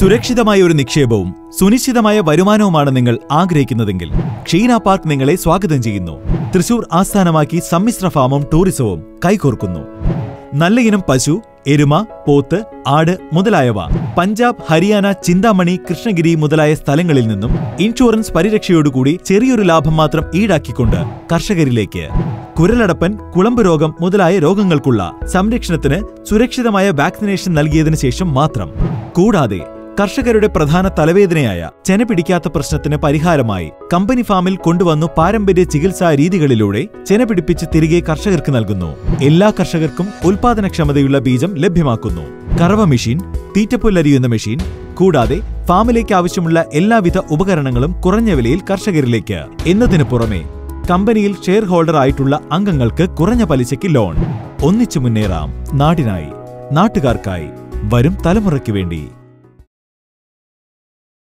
സുരക്ഷിതമായ ഒരു നിക്ഷേപവും സുനിശ്ചിതമായ വരുമാനവുമാണ് നിങ്ങൾ ആഗ്രഹിക്കുന്നതെങ്കിൽ ക്ഷീര പാർക്ക് നിങ്ങളെ സ്വാഗതം ചെയ്യുന്നു തൃശൂർ ആസ്ഥാനമാക്കി സമ്മിശ്ര ഫാമും ടൂറിസവും കൈകോർക്കുന്നു നല്ല ഇനം പശു എരുമ പോത്ത് ആട് മുതലായവ പഞ്ചാബ് ഹരിയാന ചിന്താമണി കൃഷ്ണഗിരി മുതലായ സ്ഥലങ്ങളിൽ നിന്നും ഇൻഷുറൻസ് പരിരക്ഷയോടുകൂടി ചെറിയൊരു ലാഭം മാത്രം ഈടാക്കിക്കൊണ്ട് കർഷകരിലേക്ക് കുരലടപ്പൻ കുളമ്പ് രോഗം മുതലായ രോഗങ്ങൾക്കുള്ള സംരക്ഷണത്തിന് സുരക്ഷിതമായ വാക്സിനേഷൻ നൽകിയതിനു ശേഷം മാത്രം കൂടാതെ കർഷകരുടെ പ്രധാന തലവേദനയായ ചെന പിടിക്കാത്ത പ്രശ്നത്തിന് പരിഹാരമായി കമ്പനി ഫാമിൽ കൊണ്ടുവന്നു പാരമ്പര്യ ചികിത്സാ രീതികളിലൂടെ ചെന പിടിപ്പിച്ച് തിരികെ കർഷകർക്ക് നൽകുന്നു എല്ലാ കർഷകർക്കും ഉൽപാദനക്ഷമതയുള്ള ബീജം ലഭ്യമാക്കുന്നു കറവ മെഷീൻ തീറ്റപ്പുല്ലരിയുന്ന മെഷീൻ കൂടാതെ ഫാമിലേക്ക് ആവശ്യമുള്ള എല്ലാവിധ ഉപകരണങ്ങളും കുറഞ്ഞ വിലയിൽ കർഷകരിലേക്ക് എന്നതിനു പുറമെ കമ്പനിയിൽ ഷെയർ ഹോൾഡർ ആയിട്ടുള്ള അംഗങ്ങൾക്ക് കുറഞ്ഞ പലിശയ്ക്ക് ലോൺ ഒന്നിച്ചു മുന്നേറാം നാടിനായി നാട്ടുകാർക്കായി വരും തലമുറയ്ക്ക് വേണ്ടി